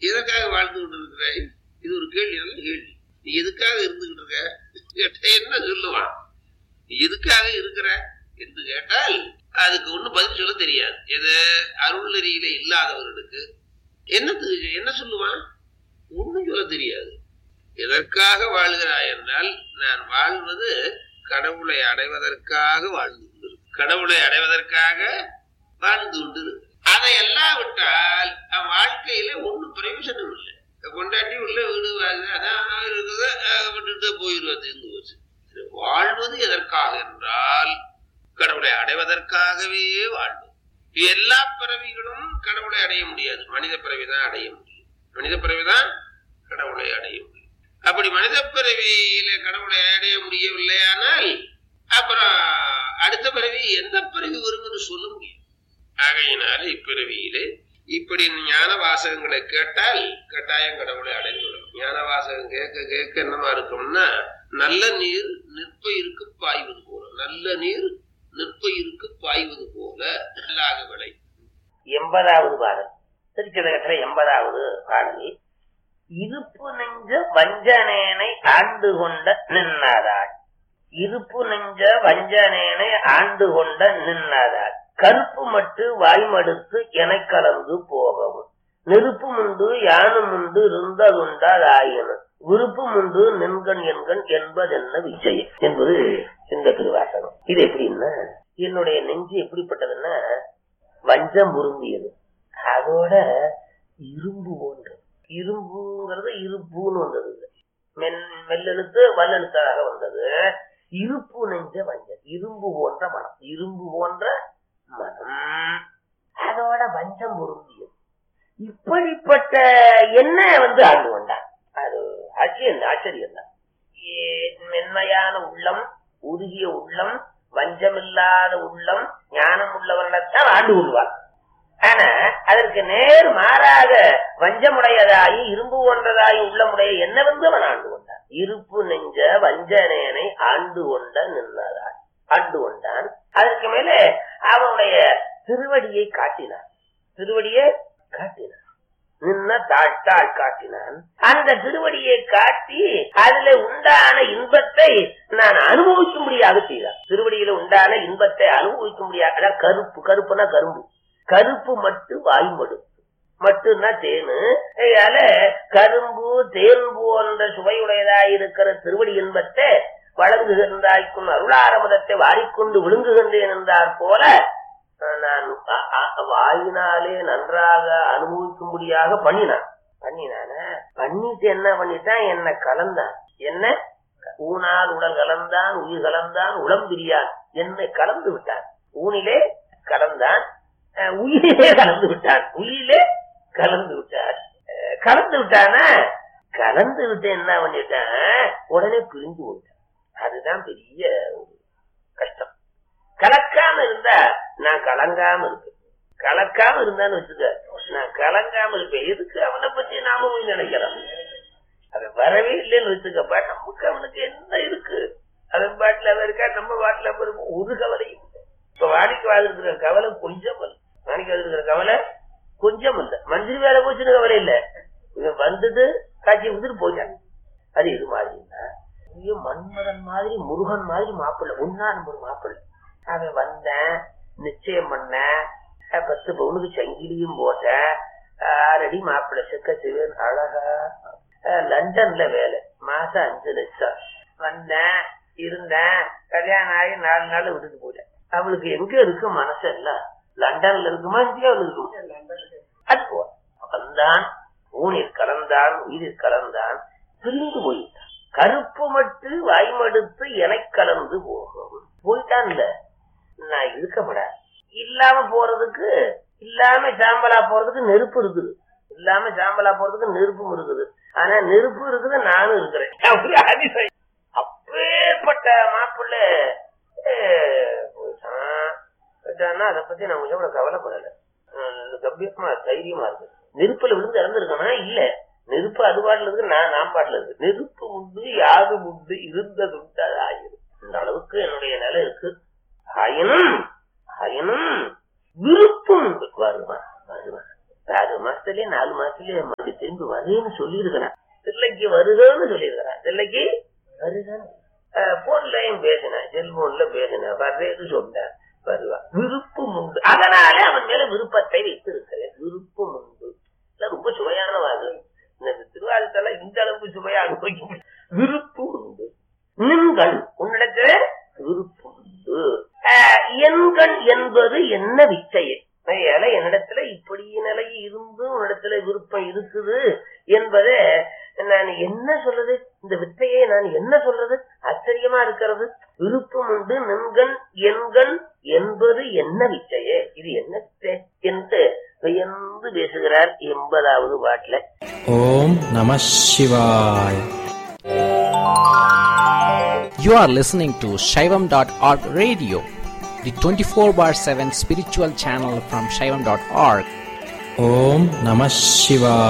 எதற்காக வாழ்ந்து கொண்டு இருக்கிறாய் இது ஒரு கேள்வி நல்ல கேள்வி நீ எதுக்காக இருந்துகிட்டு இருக்க கேட்டா என்ன சொல்லுவான் நீ எதுக்காக இருக்கிற என்று கேட்டால் அதுக்கு ஒண்ணும் பதில் சொல்ல தெரியாது எது அருள் நெறியில இல்லாதவர்களுக்கு என்னத்துக்கு என்ன சொல்லுவான் ஒண்ணும் சொல்ல தெரியாது எதற்காக வாழ்கிறாய் என்றால் நான் வாழ்வது கடவுளை அடைவதற்காக வாழ்ந்து கொண்டிருக்கிறேன் கடவுளை அடைவதற்காக வாழ்ந்து கொண்டிருக்கிறேன் அதை எல்லாம் விட்டால் அவன் வாழ்க்கையில ஒண்ணும் பிரயோஜனம் இல்லை கொண்டாட்டி உள்ள வீடு வாங்க அதான் இருக்குது அஹ் விட்டுட்டு போயிடுவது தீர்ந்து போச்சு இது வாழ்வது எதற்காக என்றால் கடவுளை அடைவதற்காகவே வாழ்வது எல்லா பிறவிகளும் கடவுளை அடைய முடியாது மனித பிறவி தான் அடைய முடியும் மனித பிறவி தான் கடவுளை அடைய முடியும் அப்படி மனித பிறவியில கடவுளை அடைய முடியவில்லையானால் அப்புறம் அடுத்த பிறவி எந்த பிறவி வரும் என்று சொல்ல முடியும் ஆகையினால இப்பிறவியிலே இப்படி ஞான வாசகங்களை கேட்டால் கட்டாயம் கடவுளை அடைந்துவிடும் ஞான வாசகம் கேட்க கேட்க என்னமா இருக்கும்னா நல்ல நீர் நிற்பயிருக்கு பாய்வது போல நல்ல நீர் நிற்பயிருக்கு பாய்வது போல நல்லாக விளை எண்பதாவது பாடல் திருச்சிதகத்துல எண்பதாவது பாடல் இருப்பு நெஞ்ச வஞ்சனேனை ஆண்டு கொண்ட நின்னாதாள் இருப்பு நெஞ்ச வஞ்சனேனை ஆண்டு கொண்ட நின்னாதாள் கருப்பு மட்டு வாய்மடுத்து எனக் கலந்து போகவும் நெருப்பும் உண்டு யானும் உண்டு இருந்ததுண்டால் ஆயின விருப்பம் உண்டு நின்கண் என்கண் என்பதென்ன விஷயம் என்பது இந்த திருவாசகம் இது எப்படின்னா என்னுடைய நெஞ்சு எப்படிப்பட்டதுன்னா வஞ்சம் பொருந்தியது அதோட இரும்பு போன்றது இரும்புங்கிறது இருப்புன்னு வந்தது இது. மென் மெல்லெழுத்து வல்லெழுத்தாக வந்தது இருப்பு நெஞ்ச வஞ்சம் இரும்பு போன்ற மனம் இரும்பு போன்ற மனம் அதோட வஞ்சம் பொருந்தியது இப்படிப்பட்ட என்ன வந்து ஆண்டு கொண்டான் அது ஆச்சரியம் ஆச்சரியம் தான் மென்மையான உள்ளம் உருகிய உள்ளம் வஞ்சமில்லாத உள்ளம் ஞானம் உள்ளவர்களைத்தான் ஆண்டு கொள்வார் ஆனா அதற்கு நேர் மாறாக வஞ்சமுடையதாயி இரும்பு போன்றதாயி உள்ளமுடைய என்ன வந்து அவன் ஆண்டு கொண்டான் இருப்பு நெஞ்ச வஞ்சனேனை ஆண்டு கொண்ட நின்றதாய் ஆண்டு கொண்டான் அதற்கு மேலே அவனுடைய திருவடியை காட்டினான் திருவடியை காட்டினான் நின்ன தாழ்த்தாள் காட்டினான் அந்த திருவடியை காட்டி அதுல உண்டான இன்பத்தை நான் அனுபவிக்கும்படியாக செய்தார் திருவடியில உண்டான இன்பத்தை அனுபவிக்கும்படியாக அதான் கருப்பு கருப்புனா கரும்பு கருப்பு மட்டு வாய்மடு மட்டும்னா தேனு அதனால கரும்பு தேன் போன்ற சுவையுடையதாய் இருக்கிற திருவடி இன்பத்தை வழங்குகின்றாய்க்கும் அருளாரமதத்தை வாரிக்கொண்டு விழுங்குகின்றேன் என்றார் போல நான் அ- அ- வாயினாலே நன்றாக அனுபவிக்கும்படியாக பண்ணினான் பண்ணினான பண்ணிட்டு என்ன பண்ணிட்டான் என்ன கலந்தான் என்ன ஊனால் உடல் கலந்தான் உயிர் கலந்தான் உளம் பிரியான் என்னை கலந்து விட்டான் ஊனிலே கலந்தான் அஹ், உயிரிலே கலந்து விட்டான் உயிரிலே கலந்து விட்டான் அஹ், கலந்து விட்டானா கலந்து விட்டு என்ன பண்ணிட்டான் உடனே பிரிஞ்சு போயிட்டான் அதுதான் பெரிய ஒரு கஷ்டம் கலக்காம இருந்தா நான் கலங்காம இருப்பேன் கலக்காம இருந்தான்னு வச்சுக்க நான் கலங்காம இருப்பேன் எதுக்கு அவனை பத்தி நாம போய் நினைக்கிறோம் அது வரவே இல்லைன்னு வச்சுக்கப்ப நமக்கு அவனுக்கு என்ன இருக்கு அவன் பாட்டுல அவன் இருக்கா நம்ம பாட்டுல அவன் இருக்கும் ஒரு கவலையும் இல்லை இப்ப வாடிக்கைவாத இருக்கிற கவலை கொஞ்சம் இல்லை வாடிக்கைவாத இருக்கிற கவலை கொஞ்சம் இல்லை மந்திரி வேலை போச்சுன்னு கவலை இல்ல இவன் வந்துட்டு காட்சி விட்டுட்டு போயிட்டான் அது இது மாதிரின்னா ஐயோ மன்மதன் மாதிரி முருகன் மாதிரி மாப்பிள்ளை ஒன்னா நம்பர் மாப்பிள்ளை அவன் வந்தேன் நிச்சயம் பண்ணேன் அஹ் பத்து பவுனுக்கு சங்கிலியும் போட்டேன் ஆறடி மாப்பிள்ளை செக்க சிவன் அழகா அஹ் லண்டன்ல வேலை மாசம் அஞ்சு லட்சம் வந்தேன் இருந்தேன் கல்யாணம் ஆகி நாலு நாள் விட்டுட்டு போயிட்டேன் அவளுக்கு எங்க இருக்கு மனசு எல்லாம் லண்டன்ல இருக்குமா இந்தியாவில் இருக்குமா அது போ வந்தான் ஊனில் கலந்தான் உயிரில் கலந்தான் பிரிந்து போயிட்டான் கருப்பு மட்டு வாய்மடுத்து எனக் கலந்து போகும் போயிட்டான் இல்ல நான் இருக்கப்பட இல்லாம போறதுக்கு இல்லாம சாம்பலா போறதுக்கு நெருப்பு இருக்குது இல்லாம சாம்பலா போறதுக்கு நெருப்பும் இருக்குது ஆனா நெருப்பு இருக்குது நானும் இருக்கிறேன் அப்படி அதிசயம். அப்பேற்பட்ட மாப்பிள்ளை அஹ், போயிட்டான் போயிட்டான்னா அதை பத்தி நான் கொஞ்சம் கூட கவலைப்படல அஹ், கம்பீரமா தைரியமா இருக்கு நெருப்புல விழுந்து இறந்துருக்கனா இல்ல நெருப்பு அது பாட்டுல இருக்கு நான் நான் பாட்டுல இருக்கு நெருப்பு உண்டு யாது உண்டு இருந்ததுண்டு அது ஆயிரும் இந்த அளவுக்கு என்னுடைய நிலை இருக்கு ஆயினும் ஆயினும் விருப்பம் உண்டு வருவான் வருவான் ஆறு மாசத்துலயே நாலு மாசத்துலயே மறுபடியும் திரும்பி திரும்பி வருன்னு சொல்லியிருக்கிறான் தில்லைக்கு வருகன்னு சொல்லியிருக்கிறான் தில்லைக்கு வருகன்னு போன்லயும் பேசினேன் செல்போன்ல பேசினேன் வர்றேன்னு சொன்னேன் வருவா விருப்பம் உண்டு அதனாலே அவன் மேல விருப்பத்தை வைத்திருக்கிறேன் விருப்பம் உண்டு இல்ல ரொம்ப சுவையான வாது இந்த திருவாரூத்தெல்லாம் இந்த அளவுக்கு சுவையா அனுபவிக்க முடியும். விருப்பம் உண்டு நின்கண் உன்னிடத்துல விருப்பம் உண்டு ஆஹ், எண்கண் என்பது என்ன விச்சையே ஏல என்னிடத்துல இப்படி நிலை இருந்து உன்னிடத்துல விருப்பம் இருக்குது என்பதை நான் என்ன சொல்றது இந்த வித்தையை நான் என்ன சொல்றது ஆச்சரியமா இருக்கிறது விருப்பம் உண்டு நின்கண் எண்கண் என்பது என்ன விச்சையே இது என்ன வித்தை என்று வியந்து பேசுகிறார் எண்பதாவது பாட்டுல ஓம் நம சிவாய் You are listening to Shaivam.org radio, the 24 bar 7 spiritual channel from Shaivam.org. Om Namah Shivaya.